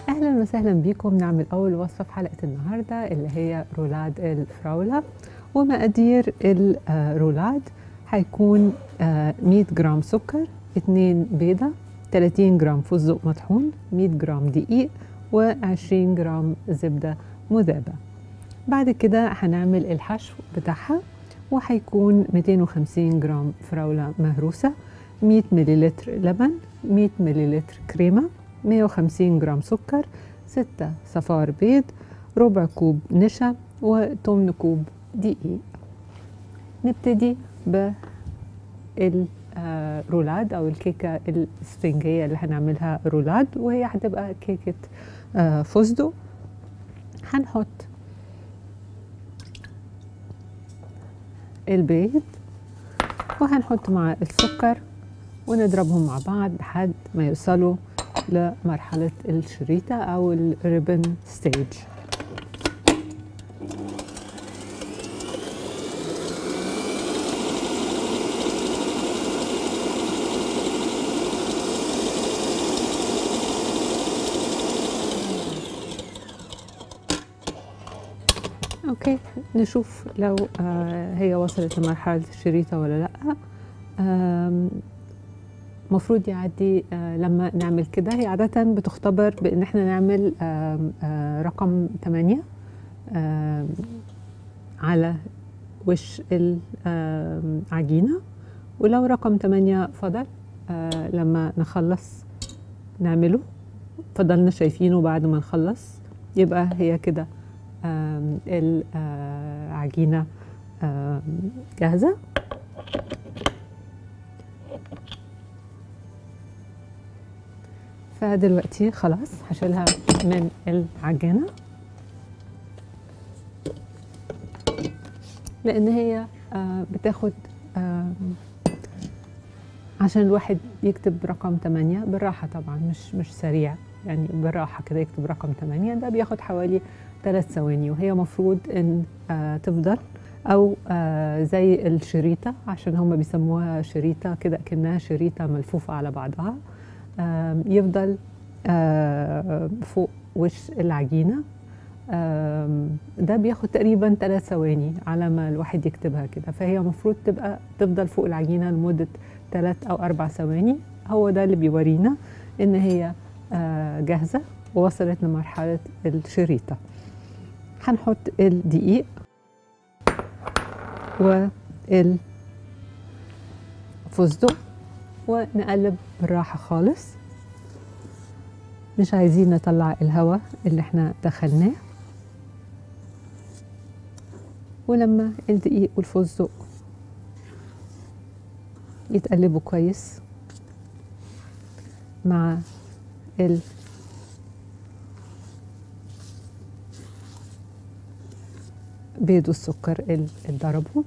اهلا وسهلا بيكم نعمل اول وصفه في حلقه النهارده اللي هي رولاد الفراوله ومقادير الرولاد هيكون آه، 100 جرام سكر 2 بيضه 30 جرام فستق مطحون 100 جرام دقيق و20 جرام زبده مذابه بعد كده هنعمل الحشو بتاعها وهيكون 250 جرام فراوله مهروسه 100 مليلتر لبن 100 مليلتر كريمه 150 جرام سكر 6 صفار بيض ربع كوب نشا وتمن كوب دقيق نبتدي بالرولاد او الكيكه الاسفنجيه اللي هنعملها رولاد وهي هتبقى كيكه آه، فستق هنحط البيض وهنحط مع السكر ونضربهم مع بعض لحد ما يوصلوا لمرحلة الشريطة أو الريبن ستيج اوكي نشوف لو آه هي وصلت لمرحلة الشريطة ولا لا آم، مفروض يعدي آه لما نعمل كده هي عادة بتختبر بإن احنا نعمل آم، آه رقم 8 آم، على وش العجينة ولو رقم 8 فضل آه لما نخلص نعمله فضلنا شايفينه بعد ما نخلص يبقى هي كده آم، العجينة آم، جاهزة فدلوقتي خلاص هشيلها من العجينة لأن هي آه، بتاخد آم، عشان الواحد يكتب رقم 8 بالراحة طبعا مش مش سريع يعني بالراحة كده يكتب رقم 8 ده بياخد حوالي ثلاث ثواني وهي مفروض ان آه تفضل او آه زي الشريطة عشان هم بيسموها شريطة كده كأنها شريطة ملفوفة على بعضها آم، يفضل آه فوق وش العجينة آم، ده بياخد تقريبا ثلاث ثواني على ما الواحد يكتبها كده فهي المفروض تبقى تفضل فوق العجينة لمدة ثلاث أو أربع ثواني هو ده اللي بيورينا إن هي آه، جاهزة ووصلت لمرحلة الشريطة هنحط الدقيق والفستق ونقلب بالراحة خالص مش عايزين نطلع الهواء اللي احنا دخلناه ولما الدقيق والفستق يتقلبوا كويس مع ال بيض والسكر اللي اتضربوا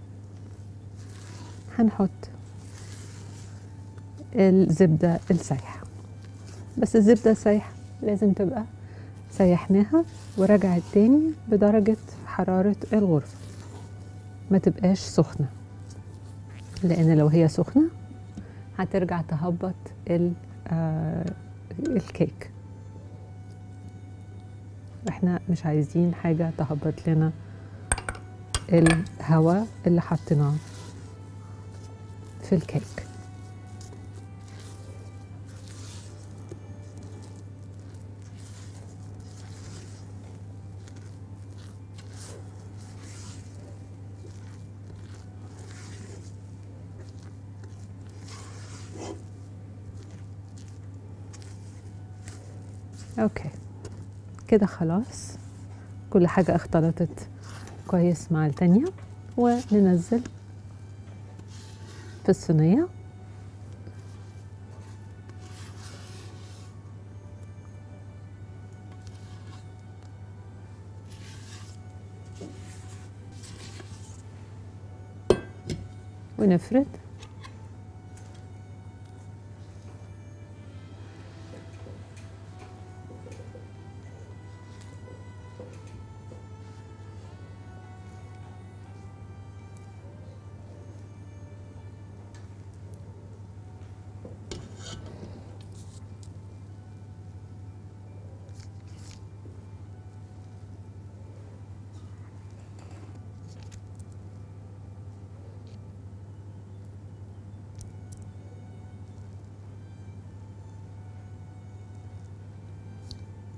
هنحط الزبدة السايحة بس الزبدة السايحة لازم تبقى سيحناها ورجعت تاني بدرجة حرارة الغرفة ما تبقاش سخنة لأن لو هي سخنة هترجع تهبط ال- آه، الكيك احنا مش عايزين حاجة تهبط لنا الهواء اللي حطيناه في الكيك اوكي كده خلاص كل حاجة اختلطت كويس مع التانية وننزل في الصينية ونفرد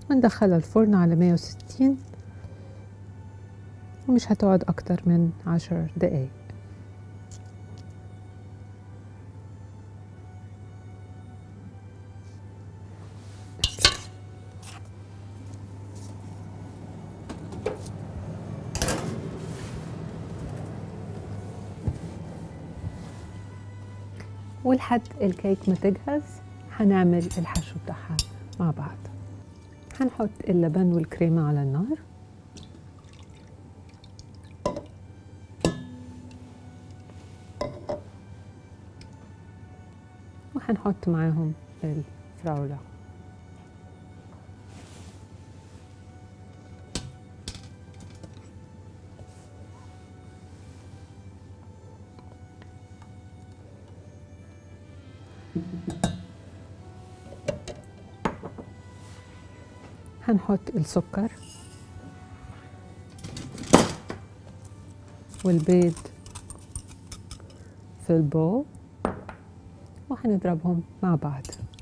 وندخلها الفرن على 160 ومش هتقعد أكتر من عشر دقايق ولحد الكيك ما تجهز هنعمل الحشو بتاعها مع بعض هنحط اللبن والكريمة على النار وهنحط معاهم الفراولة هنحط السكر والبيض في البول وهنضربهم مع بعض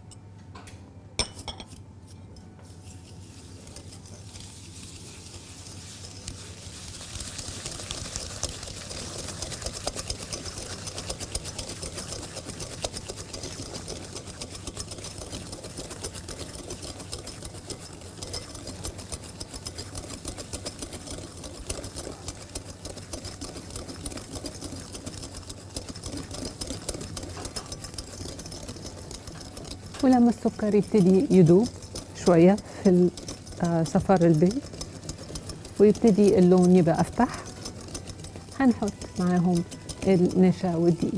ولما السكر يبتدي يدوب شوية في صفار البيض ويبتدي اللون يبقى أفتح هنحط معاهم النشا والدقيق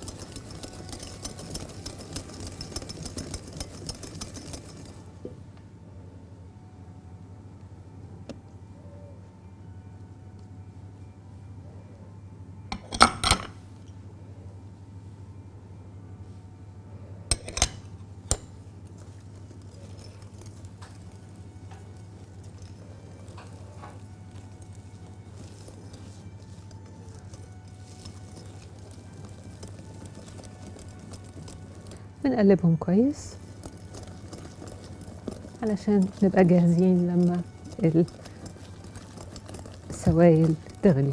بنقلبهم كويس علشان نبقى جاهزين لما السوائل تغلي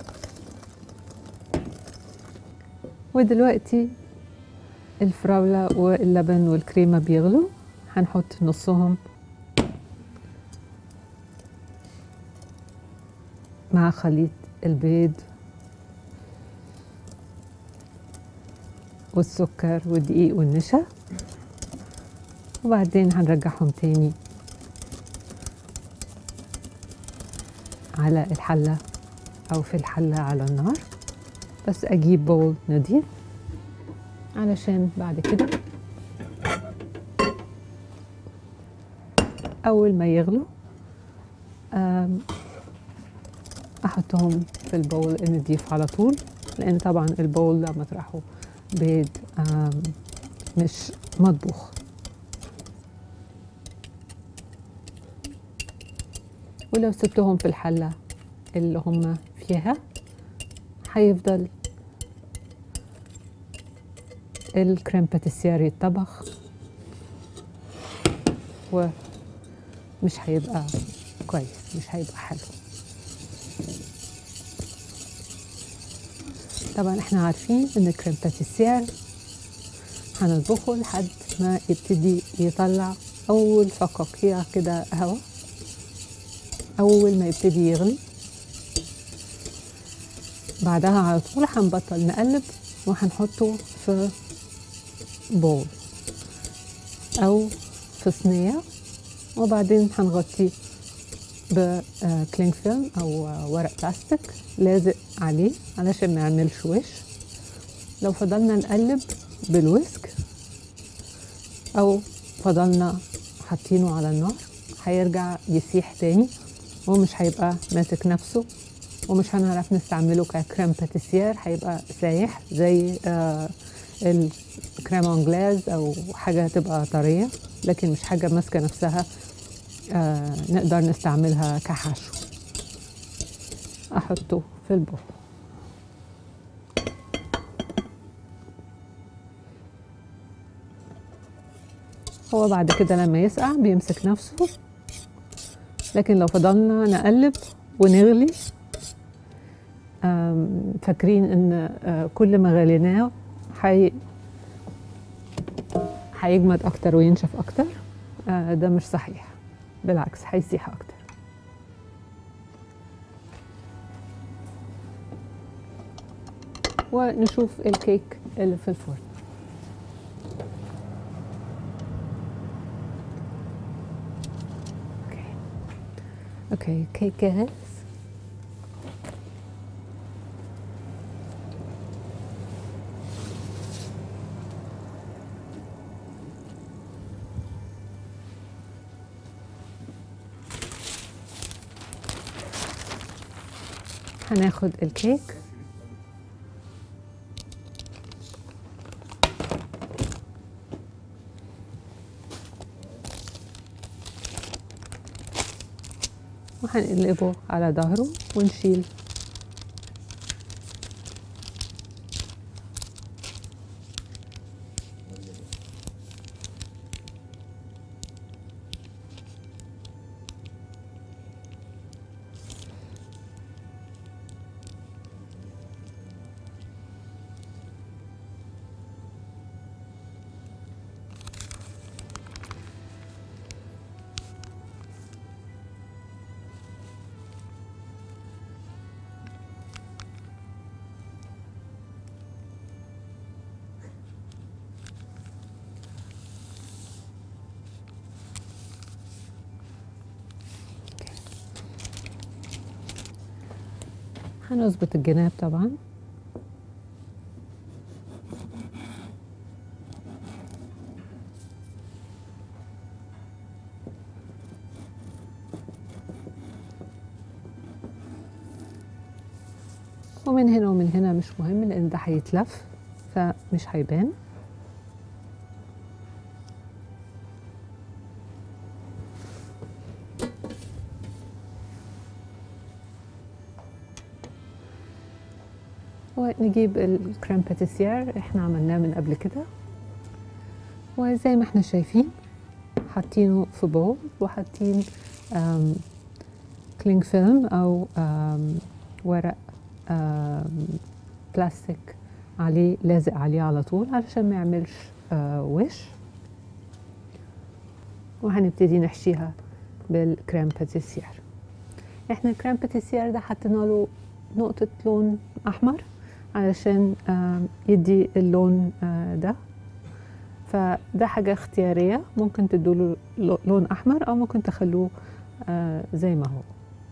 ودلوقتي الفراولة واللبن والكريمة بيغلوا هنحط نصهم مع خليط البيض والسكر والدقيق والنشا وبعدين هنرجعهم تاني على الحلة أو في الحلة على النار بس أجيب بول نضيف علشان بعد كده أول ما يغلوا أحطهم في البول النضيف على طول لأن طبعا البول ده مطرحه بيض مش مطبوخ ولو سبتهم في الحلة اللي هم فيها هيفضل الكريم باتيسير يتطبخ ومش هيبقى كويس مش هيبقى حلو طبعا احنا عارفين ان الكريم باتيسير هنطبخه لحد ما يبتدي يطلع اول فقاقيع كده هوا اول ما يبتدي يغلي بعدها على طول هنبطل نقلب وهنحطه في بول او في صينيه وبعدين هنغطيه بكلينج فيلم او ورق بلاستيك لازق عليه علشان ما يعملش وش لو فضلنا نقلب بالويسك او فضلنا حاطينه على النار هيرجع يسيح تاني ومش هيبقى ماسك نفسه ومش هنعرف نستعمله ككريم باتيسير هيبقى سايح زي آه الكريم انجلاز او حاجه تبقى طريه لكن مش حاجه ماسكه نفسها آه نقدر نستعملها كحشو احطه في البول هو بعد كده لما يسقع بيمسك نفسه لكن لو فضلنا نقلب ونغلي آم، فاكرين ان آه، كل ما غليناه حي هيجمد اكتر وينشف اكتر آه، ده مش صحيح بالعكس هيسيح اكتر ونشوف الكيك اللي في الفرن اوكي اوكي كيك جاهز هناخد الكيك وهنقلبه على ظهره ونشيل هنظبط الجناب طبعا ومن هنا ومن هنا مش مهم لان ده هيتلف فمش هيبان ونجيب الكريم باتيسير احنا عملناه من قبل كده وزي ما احنا شايفين حاطينه في بول وحاطين آم، كلينج فيلم او آم، ورق آم، بلاستيك عليه لازق عليه على طول علشان ما يعملش آه، وش وهنبتدي نحشيها بالكريم باتيسير احنا الكريم باتيسير ده حطينا له نقطة لون أحمر علشان آم، يدي اللون آه، ده فده حاجة اختيارية ممكن تدوله لو- لون أحمر أو ممكن تخلوه آه، زي ما هو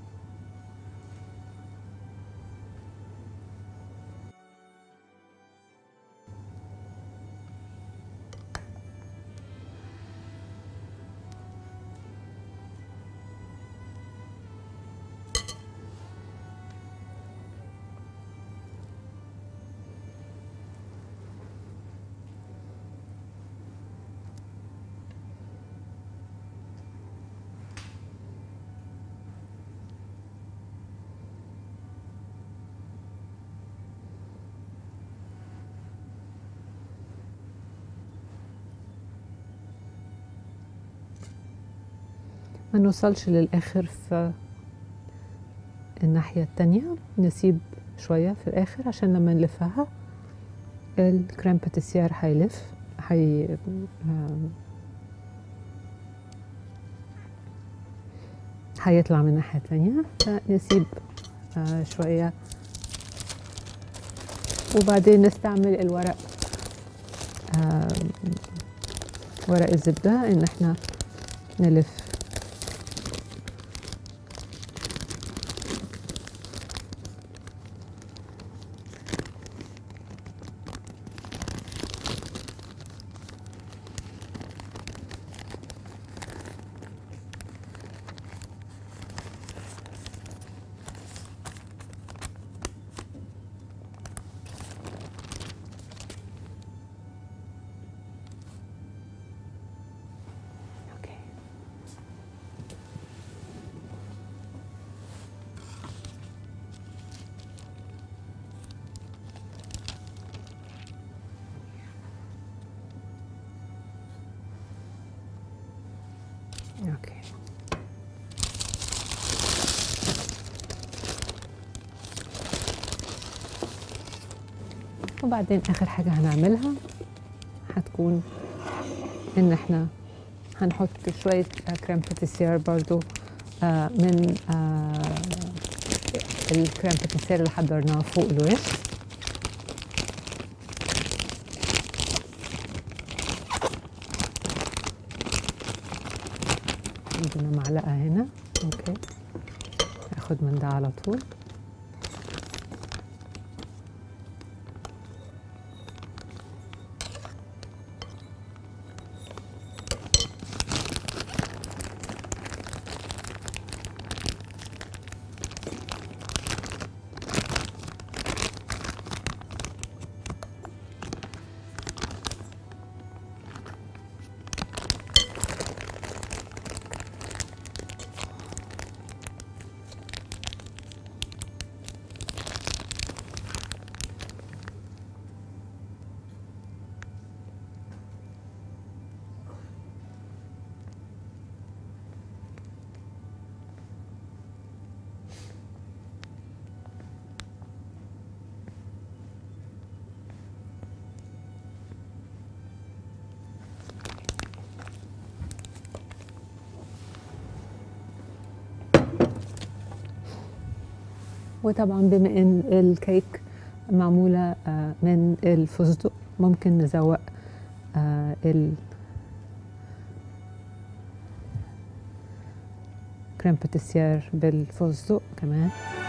ما نوصلش للآخر في الناحية التانية نسيب شوية في الآخر عشان لما نلفها الكريم باتيسير هيلف هي آم، هيطلع من الناحية التانية فنسيب آه، شوية وبعدين نستعمل الورق آم، ورق الزبدة ان احنا نلف اوكي اوكي وبعدين اخر حاجه هنعملها هتكون ان احنا هنحط شويه آه، كريم باتيسير برضو آه، من آه، الكريم باتيسير اللي حضرناه فوق الوش عندنا معلقه هنا اوكي هاخد من ده على طول وطبعا بما ان الكيك معموله آه، من الفستق ممكن نزوق آه، ال كريم باتيسير بالفستق كمان